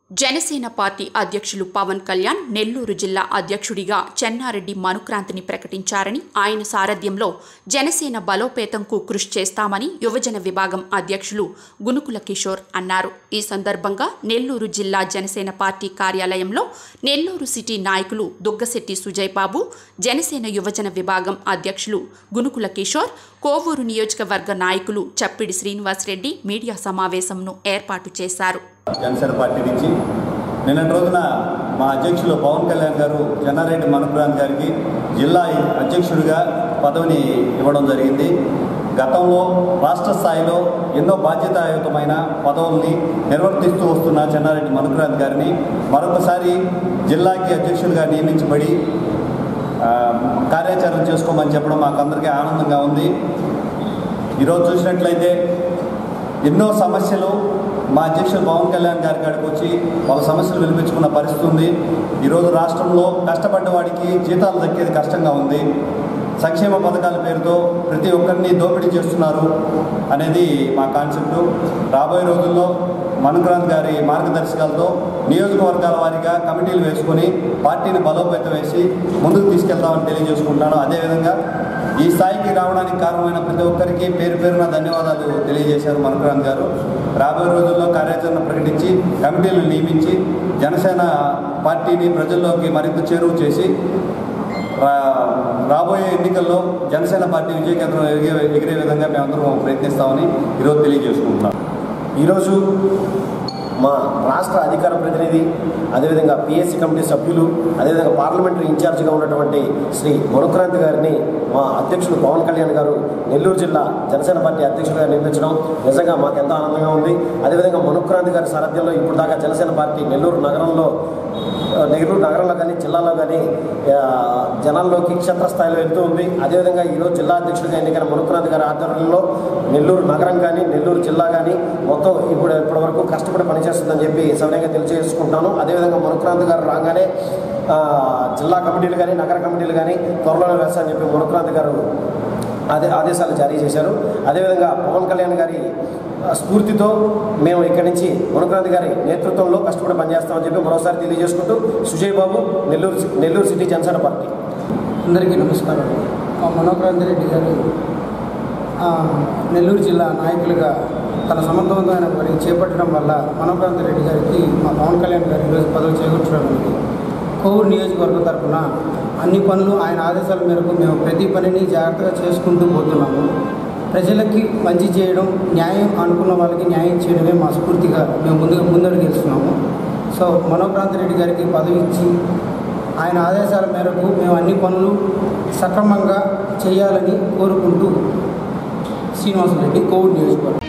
Janasena party అధ్యక్షులు పవన్ కళ్యాణ్ నెల్లూరు జిల్లా అధ్యక్షుడిగా చెన్నారెడ్డి మనుక్రాంతిని ప్రకటించారని ఆయన సారథ్యంలో జనసేన బలోపేతంకు కృషి చేస్తామని యువజన విభాగం అధ్యక్షులు గునుకుల కిషోర్ అన్నారు ఈ సందర్భంగా నెల్లూరు జిల్లా జనసేన పార్టీ కార్యాలయంలో నెల్లూరు సిటీ నాయకులు దుగ్గశెట్టి సుజయ్ బాబు జనసేన యువజన విభాగం అధ్యక్షులు గునుకుల కిషోర్ కోవూరు నియోజకవర్గ నాయకులు చప్పిడి శ్రీనివాసరెడ్డి మీడియా సమావేశంను ఏర్పాటు చేశారు జనసేన పార్టీ నుంచి నిన్నటి రోజున మా అధ్యక్షులు పవన్ కళ్యాణ్ గారు చెన్నారెడ్డి మనుప్రాంత్ గారికి జిల్లా అధ్యక్షుడిగా పదవిని ఇవ్వడం జరిగింది గతంలో రాష్ట్ర స్థాయిలో ఎన్నో బాధ్యతాయుతమైన పదవుల్ని నిర్వర్తిస్తూ వస్తున్న చెన్నారెడ్డి మనుక్రాంత్ గారిని మరొకసారి జిల్లాకి అధ్యక్షుడిగా నియమించబడి ఆ, కార్యాచరణ చేసుకోమని చెప్పడం మాకు అందరికీ ఆనందంగా ఉంది ఈరోజు చూసినట్లయితే ఎన్నో సమస్యలు మా అధ్యక్షుడు పవన్ కళ్యాణ్ గారి కాడికి వచ్చి వాళ్ళ సమస్యలు వినిపించుకున్న పరిస్థితి ఉంది ఈరోజు రాష్ట్రంలో కష్టపడ్డ వాడికి జీతాలు దక్కేది కష్టంగా ఉంది సంక్షేమ పథకాల పేరుతో ప్రతి ఒక్కరిని దోపిడీ చేస్తున్నారు అనేది మా కాన్సెప్ట్ రాబోయే రోజుల్లో మనుక్రాంత్ గారి మార్గదర్శకాలతో నియోజకవర్గాల వారీగా కమిటీలు వేసుకొని పార్టీని బలోపేతం వేసి ముందుకు తీసుకెళ్తామని తెలియజేసుకుంటున్నాను అదేవిధంగా ఈ స్థాయికి రావడానికి కారణమైన ప్రతి ఒక్కరికి పేరు పేరున ధన్యవాదాలు తెలియజేశారు మనుక్రాంత్ గారు రాబోయే రోజుల్లో కార్యాచరణ ప్రకటించి కమిటీలను నియమించి జనసేన పార్టీని ప్రజల్లోకి మరింత చేరువ చేసి రా- రాబోయే ఎన్నికల్లో జనసేన పార్టీ విజయకేంద్రం ఎగిరే ఎగిరే విధంగా మేమందరం ప్రయత్నిస్తామని ఈరోజు తెలియజేసుకుంటున్నాం ఈరోజు మా రాష్ట్ర అధికార ప్రతినిధి అదేవిధంగా పిఎస్సి కమిటీ సభ్యులు అదేవిధంగా పార్లమెంటరీ ఇన్ఛార్జిగా ఉన్నటువంటి శ్రీ మనుక్రాంతి గారిని మా అధ్యక్షుడు పవన్ కళ్యాణ్ గారు నెల్లూరు జిల్లా జనసేన పార్టీ అధ్యక్షుడిగా నియమించడం నిజంగా మాకు ఎంతో ఆనందంగా ఉంది అదేవిధంగా మనుక్రాంతి గారి సారథ్యంలో ఇప్పుడు దాకా జనసేన పార్టీ నెల్లూరు నగరంలో ఆ, నెల్లూరు నగరంలో కానీ జిల్లాలో కానీ ఆ, జనాల్లోకి క్షేత్రస్థాయిలో వెళ్తూ ఉంది అదేవిధంగా ఈరోజు జిల్లా అధ్యక్షుడిగా ఎన్నికైన మనుక్రాంతి గారి ఆధ్వర్యంలో నెల్లూరు నగరం కానీ నెల్లూరు జిల్లా కానీ మొత్తం ఇప్పుడు ఇప్పటి వరకు కష్టపడి పనిచేస్తుందని చెప్పి సవినయంగా తెలియజేసుకుంటాను అదేవిధంగా మనుక్రాంతి గారు రాగానే ఆ, జిల్లా కమిటీలు కానీ నగర కమిటీలు కానీ త్వరలోనే వేస్తామని చెప్పి మనుక్రాంతి గారు అదే ఆదేశాలు జారీ చేశారు అదేవిధంగా పవన్ కళ్యాణ్ గారి ఆ, స్ఫూర్తితో మేము ఇక్కడి నుంచి మనుక్రాంతి గారి నేతృత్వంలో కష్టపడి పనిచేస్తామని చెప్పి మరోసారి తెలియజేసుకుంటూ సుజయ్ బాబు నెల్లూరు నెల్లూరు సిటీ జనసేన పార్టీ అందరికీ నమస్కారం మా మనోక్రాంతి రెడ్డి గారు ఆ, నెల్లూరు జిల్లా నాయకులుగా తన సమర్థవంతమైన పని చేపట్టడం వల్ల మనోక్రాంతి రెడ్డి గారికి మా పవన్ కళ్యాణ్ గారు ఈరోజు పదవి చేకూర్చడం ఉంది కోవూరు నియోజకవర్గం తరఫున అన్ని పనులు ఆయన ఆదేశాల మేరకు మేము ప్రతి పనిని జాగ్రత్తగా చేసుకుంటూ పోతున్నాము ప్రజలకి మంచి చేయడం న్యాయం అనుకున్న వాళ్ళకి న్యాయం చేయడమే మా స్ఫూర్తిగా మేము ముందుగా ముందడుగు వెళ్తున్నాము సో మనోక్రాంతి రెడ్డి గారికి పదవి ఇచ్చి ఆయన ఆదేశాల మేరకు మేము అన్ని పనులు సక్రమంగా చేయాలని కోరుకుంటూ శ్రీనివాసరెడ్డి కోవిడ్ నియోజకవర్గం